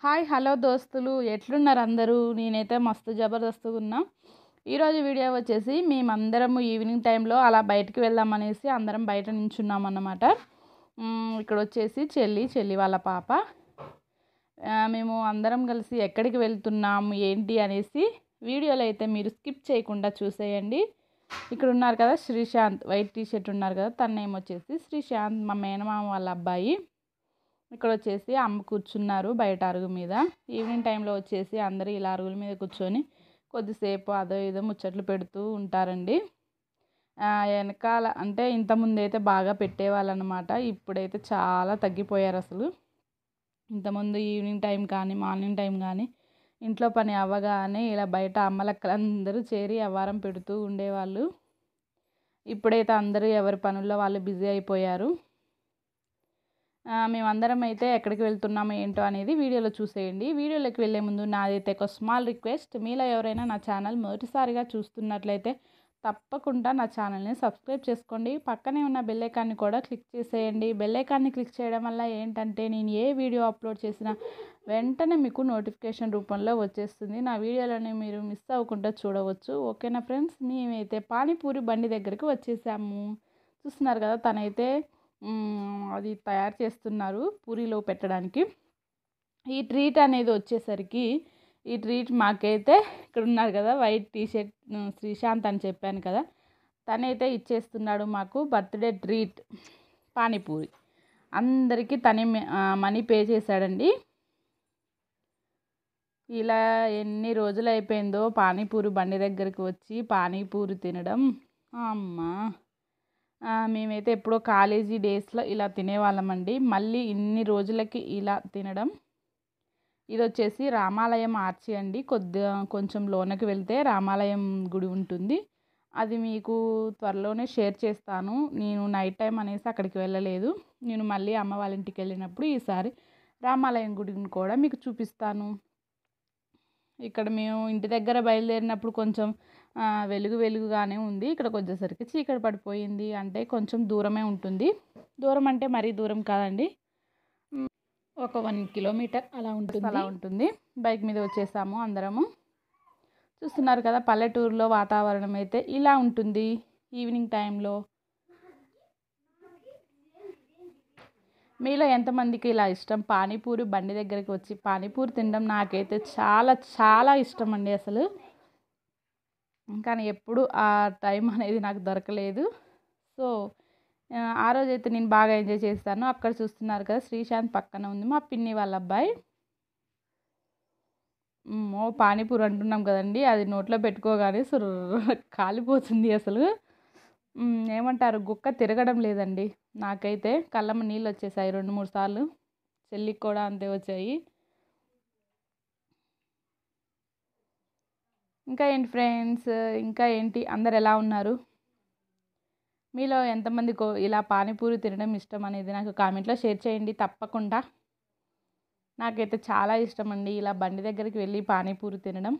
hi hello దోస్తులు ఎట్లున్నారు అందరూ నేనైతే మస్తు జబర్దస్తుగా ఉన్నా ఈరోజు వీడియో వచ్చేసి మేమందరము ఈవినింగ్ టైంలో అలా బయటికి వెళ్దామనేసి అందరం బయట నించున్నాం అన్నమాట మ్, ఇక్కడ వచ్చేసి చెల్లి చెల్లి వాళ్ళ పాప ఆ, మేము అందరం కలిసి ఎక్కడికి వెళ్తున్నాము ఏంటి అనేసి వీడియోలో అయితే మీరు స్కిప్ చేయకుండా చూసేయండి ఇక్కడ ఉన్నారు కదా శ్రీశాంత్ వైట్ టీ షర్ట్ ఉన్నారు కదా తన నేమ్ వచ్చేసి శ్రీశాంత్ మా మేనమామ వాళ్ళ అబ్బాయి ఇక్కడ వచ్చేసి అమ్మ కూర్చున్నారు బయట అరుగు మీద ఈవినింగ్ టైంలో వచ్చేసి అందరూ ఇలా అరుగుల మీద కూర్చొని కొద్దిసేపు అదో ఇదో ముచ్చట్లు పెడుతూ ఉంటారండి ఆ, వెనకాల అంటే ఇంతకుముందు అయితే బాగా పెట్టేవాళ్ళు అనమాట ఇప్పుడైతే చాలా తగ్గిపోయారు అసలు ఇంతకుముందు ఈవినింగ్ టైం కానీ మార్నింగ్ టైం కానీ ఇంట్లో పని అవ్వగానే ఇలా బయట అమ్మలక్కలందరూ చేరి అవ్వారం పెడుతూ ఉండేవాళ్ళు ఇప్పుడైతే అందరూ ఎవరి పనుల్లో వాళ్ళు బిజీ అయిపోయారు ఆ, మేమందరం అయితే ఎక్కడికి వెళ్తున్నామో ఏంటో అనేది వీడియోలో చూసేయండి వీడియోలోకి వెళ్ళే ముందు నాదైతే ఒక స్మాల్ రిక్వెస్ట్ మీలో ఎవరైనా నా ఛానల్ మొదటిసారిగా చూస్తున్నట్లయితే తప్పకుండా నా ఛానల్ని సబ్స్క్రైబ్ చేసుకోండి పక్కనే ఉన్న బెల్ ఐకాన్ని కూడా క్లిక్ చేసేయండి బెల్ ఐకాన్ని క్లిక్ చేయడం వల్ల ఏంటంటే నేను ఏ వీడియో అప్లోడ్ చేసినా వెంటనే మీకు నోటిఫికేషన్ రూపంలో వచ్చేస్తుంది నా వీడియోలని మీరు మిస్ అవ్వకుండా చూడవచ్చు ఓకేనా ఫ్రెండ్స్ మేమైతే పానీపూరి బండి దగ్గరికి వచ్చేసాము చూస్తున్నారు కదా తనైతే మ్, అది తయారు చేస్తున్నారు పూరీలో పెట్టడానికి ఈ ట్రీట్ అనేది వచ్చేసరికి ఈ ట్రీట్ మాకైతే ఇక్కడ ఉన్నారు కదా వైట్ టీ షర్ట్ శ్రీశాంత్ అని చెప్పాను కదా తనైతే ఇచ్చేస్తున్నాడు మాకు బర్త్డే ట్రీట్ పానీపూరి అందరికీ తనే మే- ఆ, మనీ పే చేశాడండి ఇలా ఎన్ని రోజులు అయిపోయిందో పానీపూరి బండి దగ్గరికి వచ్చి పానీపూరి తినడం అమ్మా ఆ, మేమైతే ఎప్పుడో కాలేజీ డేస్లో ఇలా తినేవాళ్ళమండి మళ్ళీ ఇన్ని రోజులకి ఇలా తినడం ఇది వచ్చేసి రామాలయం ఆర్చి అండి కొద్దిగా కొంచెం లోనకి వెళ్తే రామాలయం గుడి ఉంటుంది అది మీకు త్వరలోనే షేర్ చేస్తాను నేను నైట్ టైం అనేసి అక్కడికి వెళ్ళలేదు నేను మళ్ళీ అమ్మ వాళ్ళ ఇంటికి వెళ్ళినప్పుడు ఈసారి రామాలయం గుడిని కూడా మీకు చూపిస్తాను ఇక్కడ మేము ఇంటి దగ్గర బయలుదేరినప్పుడు కొంచెం ఆ, వెలుగు వెలుగుగానే ఉంది ఇక్కడ వచ్చేసరికి చీకటి పడిపోయింది అంటే కొంచెం దూరమే ఉంటుంది దూరం అంటే మరీ దూరం కాదండి మ్, ఒక వన్ కిలోమీటర్ అలా ఉంటుంది అలా ఉంటుంది బైక్ మీద వచ్చేసాము అందరము చూస్తున్నారు కదా పల్లెటూరులో వాతావరణం అయితే ఇలా ఉంటుంది ఈవినింగ్ టైంలో మీలో ఎంతమందికి ఇలా ఇష్టం పానీపూరి బండి దగ్గరికి వచ్చి పానీపూరి తినడం నాకైతే చాలా చాలా ఇష్టం అండి అసలు కానీ ఎప్పుడు ఆ టైం అనేది నాకు దొరకలేదు సో ఆ, ఆ రోజైతే నేను బాగా ఎంజాయ్ చేస్తాను అక్కడ చూస్తున్నారు కదా శ్రీశాంత్ పక్కన ఉంది మా పిన్ని వాళ్ళ అబ్బాయి ఓ పానీపూరి అంటున్నాం కదండి అది నోట్లో పెట్టుకోగానే సుర్ర కాలిపోతుంది అసలు మ్, ఏమంటారు గుక్క తిరగడం లేదండి నాకైతే కళ్ళమ్మ నీళ్ళు వచ్చేసాయి రెండు మూడు సార్లు చెల్లికి కూడా అంతే వచ్చాయి ఇంకా ఏంటి ఫ్రెండ్స్ ఇంకా ఏంటి అందరు ఎలా ఉన్నారు మీలో ఎంతమందికో ఇలా పానీపూరి తినడం ఇష్టం అనేది నాకు కామెంట్లో షేర్ చేయండి తప్పకుండా నాకైతే చాలా ఇష్టం అండి ఇలా బండి దగ్గరికి వెళ్ళి పానీపూరి తినడం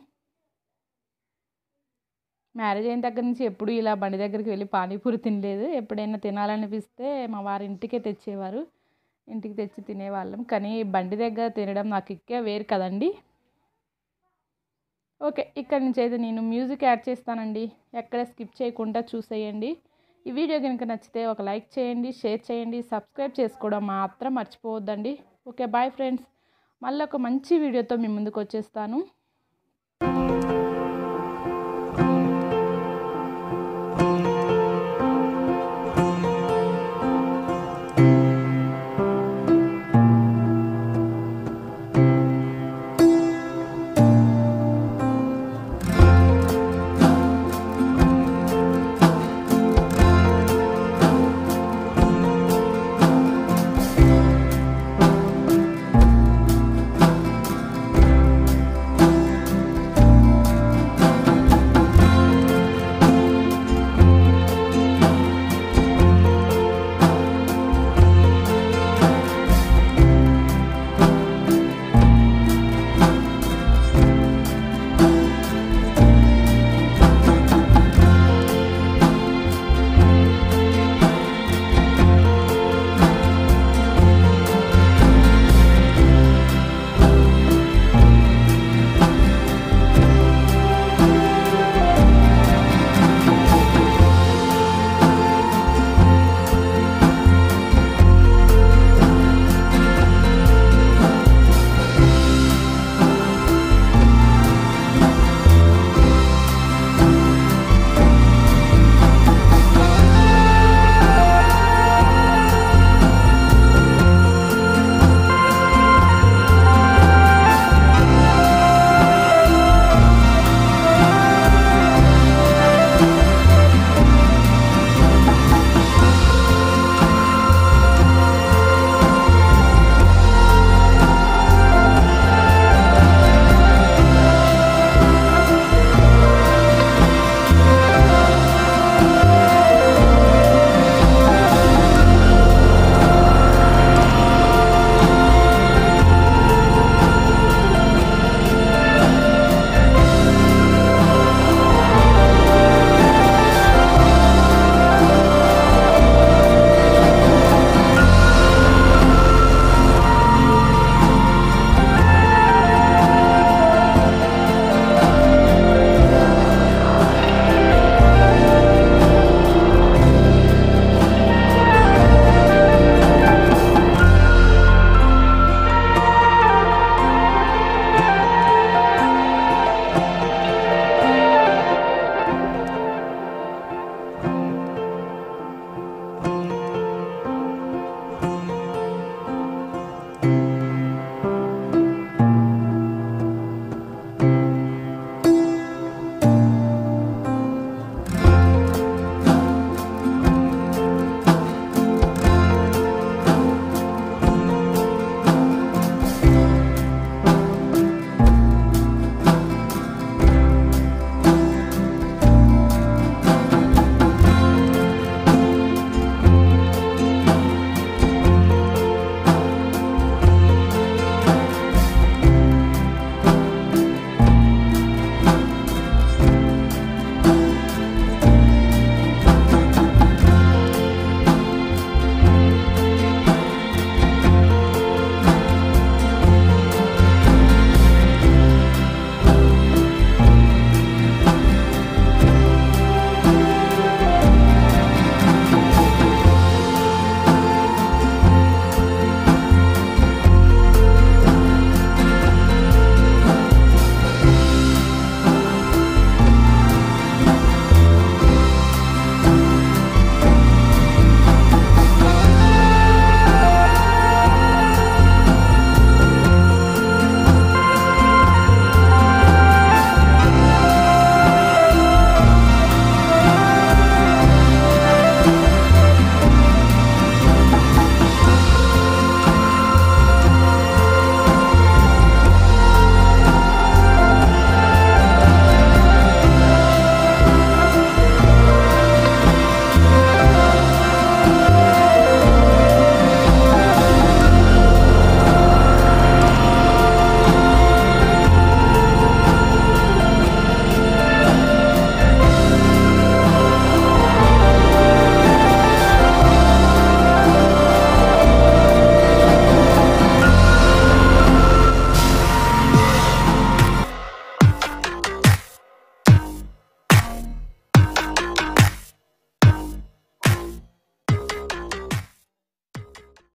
మ్యారేజ్ అయిన దగ్గర నుంచి ఎప్పుడు ఇలా బండి దగ్గరికి వెళ్ళి పానీపూరి తినలేదు ఎప్పుడైనా తినాలనిపిస్తే మా వారి ఇంటికే తెచ్చేవారు ఇంటికి తెచ్చి తినేవాళ్ళం కానీ బండి దగ్గర తినడం నాకు ఇక్కే వేరు కదండి ఓకే ఇక్కడ నుంచి అయితే నేను మ్యూజిక్ యాడ్ చేస్తానండి ఎక్కడ స్కిప్ చేయకుండా చూసేయండి ఈ వీడియో కనుక నచ్చితే ఒక లైక్ చేయండి షేర్ చేయండి సబ్స్క్రైబ్ చేసుకోవడం మాత్రం మర్చిపోవద్దండి ఓకే బాయ్ ఫ్రెండ్స్ మళ్ళీ ఒక మంచి వీడియోతో మీ ముందుకు వచ్చేస్తాను